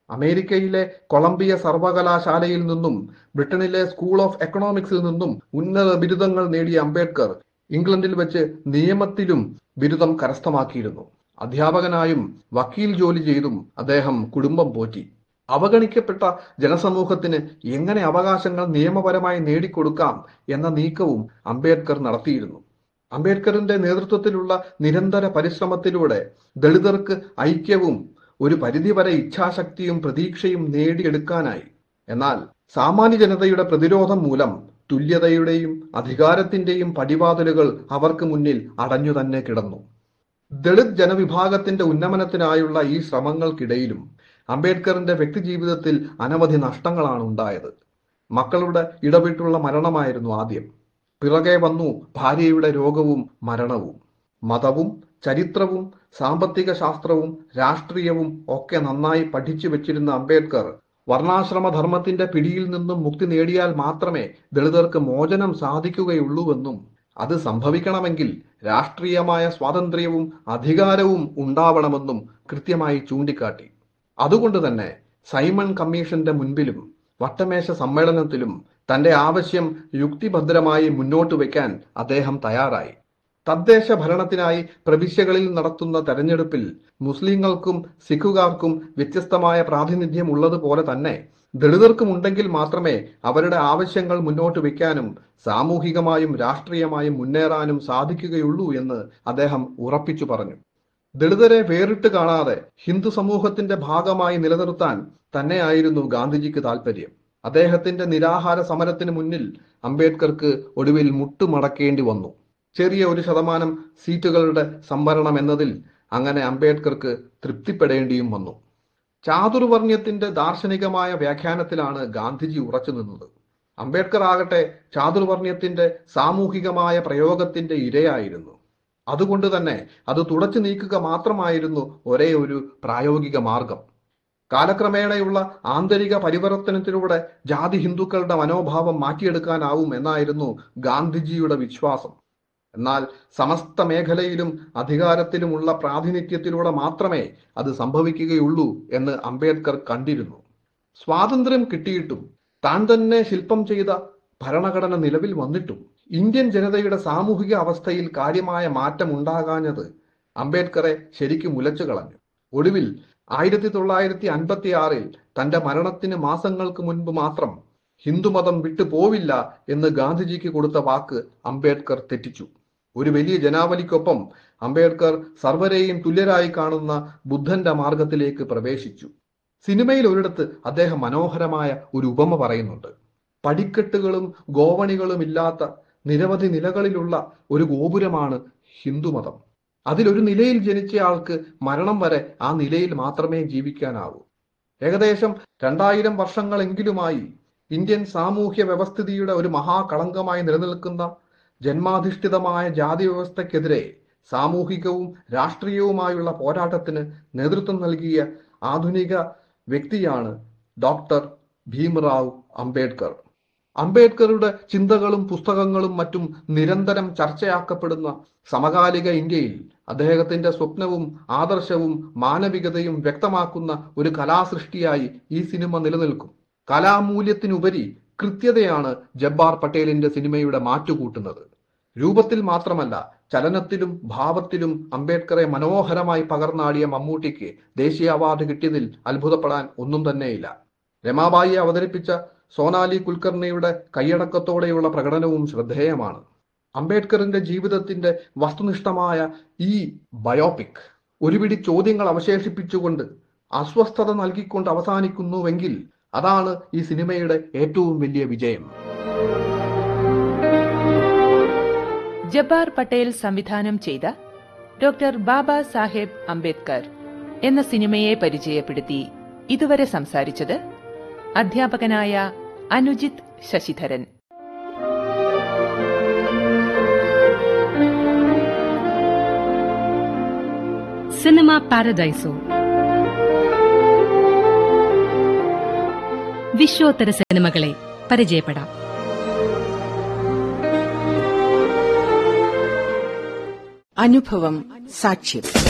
അമേരിക്കയിലെ കൊളംബിയ സർവകലാശാലയിൽ നിന്നും ബ്രിട്ടനിലെ സ്കൂൾ ഓഫ് എക്കണോമിക്സിൽ നിന്നും ഉന്നത ബിരുദങ്ങൾ നേടിയ അംബേദ്കർ ഇംഗ്ലണ്ടിൽ വെച്ച് നിയമത്തിലും ബിരുദം കരസ്ഥമാക്കിയിരുന്നു അധ്യാപകനായും വക്കീൽ ജോലി ചെയ്തും അദ്ദേഹം കുടുംബം പോറ്റി അവഗണിക്കപ്പെട്ട ജനസമൂഹത്തിന് എങ്ങനെ അവകാശങ്ങൾ നിയമപരമായി നേടിക്കൊടുക്കാം എന്ന നീക്കവും അംബേദ്കർ നടത്തിയിരുന്നു അംബേദ്കറിന്റെ നേതൃത്വത്തിലുള്ള നിരന്തര പരിശ്രമത്തിലൂടെ ദളിതർക്ക് ഐക്യവും ഒരു പരിധിവരെ ഇച്ഛാശക്തിയും പ്രതീക്ഷയും നേടിയെടുക്കാനായി എന്നാൽ സാമാന്യ ജനതയുടെ പ്രതിരോധം മൂലം തുല്യതയുടെയും അധികാരത്തിന്റെയും പടിവാതിലുകൾ അവർക്ക് മുന്നിൽ അടഞ്ഞു തന്നെ കിടന്നു ദളിത് ജനവിഭാഗത്തിന്റെ ഉന്നമനത്തിനായുള്ള ഈ ശ്രമങ്ങൾക്കിടയിലും അംബേദ്കറിന്റെ വ്യക്തിജീവിതത്തിൽ അനവധി നഷ്ടങ്ങളാണ് ഉണ്ടായത് മക്കളുടെ ഇടപെട്ടുള്ള മരണമായിരുന്നു ആദ്യം പിറകെ വന്നു ഭാര്യയുടെ രോഗവും മരണവും മതവും ചരിത്രവും സാമ്പത്തിക ശാസ്ത്രവും രാഷ്ട്രീയവും ഒക്കെ നന്നായി പഠിച്ചു വെച്ചിരുന്ന അംബേദ്കർ വർണ്ണാശ്രമ ധർമ്മത്തിന്റെ പിടിയിൽ നിന്നും മുക്തി നേടിയാൽ മാത്രമേ ദളിതർക്ക് മോചനം സാധിക്കുകയുള്ളൂവെന്നും അത് സംഭവിക്കണമെങ്കിൽ രാഷ്ട്രീയമായ സ്വാതന്ത്ര്യവും അധികാരവും ഉണ്ടാവണമെന്നും കൃത്യമായി ചൂണ്ടിക്കാട്ടി അതുകൊണ്ട് തന്നെ സൈമൺ കമ്മീഷന്റെ മുൻപിലും വട്ടമേശ സമ്മേളനത്തിലും തന്റെ ആവശ്യം യുക്തിഭദ്രമായി മുന്നോട്ട് വയ്ക്കാൻ അദ്ദേഹം തയ്യാറായി തദ്ദേശ ഭരണത്തിനായി പ്രവിശ്യകളിൽ നടത്തുന്ന തെരഞ്ഞെടുപ്പിൽ മുസ്ലിങ്ങൾക്കും സിഖുകാർക്കും വ്യത്യസ്തമായ പ്രാതിനിധ്യം ഉള്ളതുപോലെ തന്നെ ദളിതർക്കും ഉണ്ടെങ്കിൽ മാത്രമേ അവരുടെ ആവശ്യങ്ങൾ മുന്നോട്ട് വയ്ക്കാനും സാമൂഹികമായും രാഷ്ട്രീയമായും മുന്നേറാനും സാധിക്കുകയുള്ളൂ എന്ന് അദ്ദേഹം ഉറപ്പിച്ചു പറഞ്ഞു ദളിതരെ വേറിട്ട് കാണാതെ ഹിന്ദു സമൂഹത്തിന്റെ ഭാഗമായി നിലനിർത്താൻ തന്നെയായിരുന്നു ഗാന്ധിജിക്ക് താല്പര്യം അദ്ദേഹത്തിന്റെ നിരാഹാര സമരത്തിന് മുന്നിൽ അംബേദ്കർക്ക് ഒടുവിൽ മുട്ടുമടക്കേണ്ടി വന്നു ചെറിയ ഒരു ശതമാനം സീറ്റുകളുടെ സംവരണം എന്നതിൽ അങ്ങനെ അംബേദ്കർക്ക് തൃപ്തിപ്പെടേണ്ടിയും വന്നു ചാതുർവർണ്ണ്യത്തിന്റെ ദാർശനികമായ വ്യാഖ്യാനത്തിലാണ് ഗാന്ധിജി ഉറച്ചു നിന്നത് അംബേദ്കർ ആകട്ടെ ചാതുർവർണ്ണ്യത്തിന്റെ സാമൂഹികമായ പ്രയോഗത്തിന്റെ ഇരയായിരുന്നു അതുകൊണ്ട് തന്നെ അത് തുടച്ചു നീക്കുക മാത്രമായിരുന്നു ഒരേ ഒരു പ്രായോഗിക മാർഗം കാലക്രമേണയുള്ള ആന്തരിക പരിവർത്തനത്തിലൂടെ ജാതി ഹിന്ദുക്കളുടെ മനോഭാവം മാറ്റിയെടുക്കാനാവും എന്നായിരുന്നു ഗാന്ധിജിയുടെ വിശ്വാസം എന്നാൽ സമസ്ത മേഖലയിലും അധികാരത്തിലുമുള്ള പ്രാതിനിധ്യത്തിലൂടെ മാത്രമേ അത് സംഭവിക്കുകയുള്ളൂ എന്ന് അംബേദ്കർ കണ്ടിരുന്നു സ്വാതന്ത്ര്യം കിട്ടിയിട്ടും താൻ തന്നെ ശില്പം ചെയ്ത ഭരണഘടന നിലവിൽ വന്നിട്ടും ഇന്ത്യൻ ജനതയുടെ സാമൂഹിക അവസ്ഥയിൽ കാര്യമായ മാറ്റം ഉണ്ടാകാഞ്ഞത് അംബേദ്കറെ ശരിക്കും ഉലച്ചു കളഞ്ഞു ഒടുവിൽ ആയിരത്തി തൊള്ളായിരത്തി അൻപത്തി ആറിൽ തന്റെ മരണത്തിന് മാസങ്ങൾക്ക് മുൻപ് മാത്രം ഹിന്ദുമതം വിട്ടു പോവില്ല എന്ന് ഗാന്ധിജിക്ക് കൊടുത്ത വാക്ക് അംബേദ്കർ തെറ്റിച്ചു ഒരു വലിയ ജനാവലിക്കൊപ്പം അംബേദ്കർ സർവരെയും തുല്യരായി കാണുന്ന ബുദ്ധന്റെ മാർഗത്തിലേക്ക് പ്രവേശിച്ചു സിനിമയിൽ ഒരിടത്ത് അദ്ദേഹം മനോഹരമായ ഒരു ഉപമ പറയുന്നുണ്ട് പടിക്കെട്ടുകളും ഗോവണികളും ഇല്ലാത്ത നിരവധി നിലകളിലുള്ള ഒരു ഗോപുരമാണ് ഹിന്ദുമതം അതിലൊരു നിലയിൽ ജനിച്ചയാൾക്ക് മരണം വരെ ആ നിലയിൽ മാത്രമേ ജീവിക്കാനാവൂ ഏകദേശം രണ്ടായിരം വർഷങ്ങളെങ്കിലുമായി ഇന്ത്യൻ സാമൂഹ്യ വ്യവസ്ഥിതിയുടെ ഒരു മഹാകളങ്കമായി നിലനിൽക്കുന്ന ജന്മാധിഷ്ഠിതമായ ജാതി വ്യവസ്ഥയ്ക്കെതിരെ സാമൂഹികവും രാഷ്ട്രീയവുമായുള്ള പോരാട്ടത്തിന് നേതൃത്വം നൽകിയ ആധുനിക വ്യക്തിയാണ് ഡോക്ടർ ഭീംറാവ് അംബേദ്കർ അംബേദ്കറുടെ ചിന്തകളും പുസ്തകങ്ങളും മറ്റും നിരന്തരം ചർച്ചയാക്കപ്പെടുന്ന സമകാലിക ഇന്ത്യയിൽ അദ്ദേഹത്തിന്റെ സ്വപ്നവും ആദർശവും മാനവികതയും വ്യക്തമാക്കുന്ന ഒരു കലാസൃഷ്ടിയായി ഈ സിനിമ നിലനിൽക്കും കലാമൂല്യത്തിനുപരി കൃത്യതയാണ് ജബ്ബാർ പട്ടേലിന്റെ സിനിമയുടെ മാറ്റുകൂട്ടുന്നത് രൂപത്തിൽ മാത്രമല്ല ചലനത്തിലും ഭാവത്തിലും അംബേദ്കറെ മനോഹരമായി പകർന്നാടിയ മമ്മൂട്ടിക്ക് ദേശീയ അവാർഡ് കിട്ടിയതിൽ അത്ഭുതപ്പെടാൻ ഒന്നും തന്നെയില്ല രമാബായി അവതരിപ്പിച്ച സോനാലി കുൽക്കർണിയുടെ കൈയടക്കത്തോടെയുള്ള പ്രകടനവും ശ്രദ്ധേയമാണ് അംബേദ്കറിന്റെ ജീവിതത്തിന്റെ വസ്തുനിഷ്ഠമായ ഈ ബയോപിക് ഒരുപിടി ചോദ്യങ്ങൾ അവശേഷിപ്പിച്ചുകൊണ്ട് അസ്വസ്ഥത നൽകിക്കൊണ്ട് അവസാനിക്കുന്നുവെങ്കിൽ അതാണ് ഈ സിനിമയുടെ ഏറ്റവും വലിയ വിജയം ജബ്ബാർ പട്ടേൽ സംവിധാനം ചെയ്ത ഡോക്ടർ ബാബ സാഹേബ് അംബേദ്കർ എന്ന സിനിമയെ പരിചയപ്പെടുത്തി ഇതുവരെ സംസാരിച്ചത് അധ്യാപകനായ അനുജിത് ശശിധരൻ സിനിമ പാരഡൈസോ വിശ്വോത്തര സിനിമകളെ പരിചയപ്പെടാം അനുഭവം സാക്ഷ്യം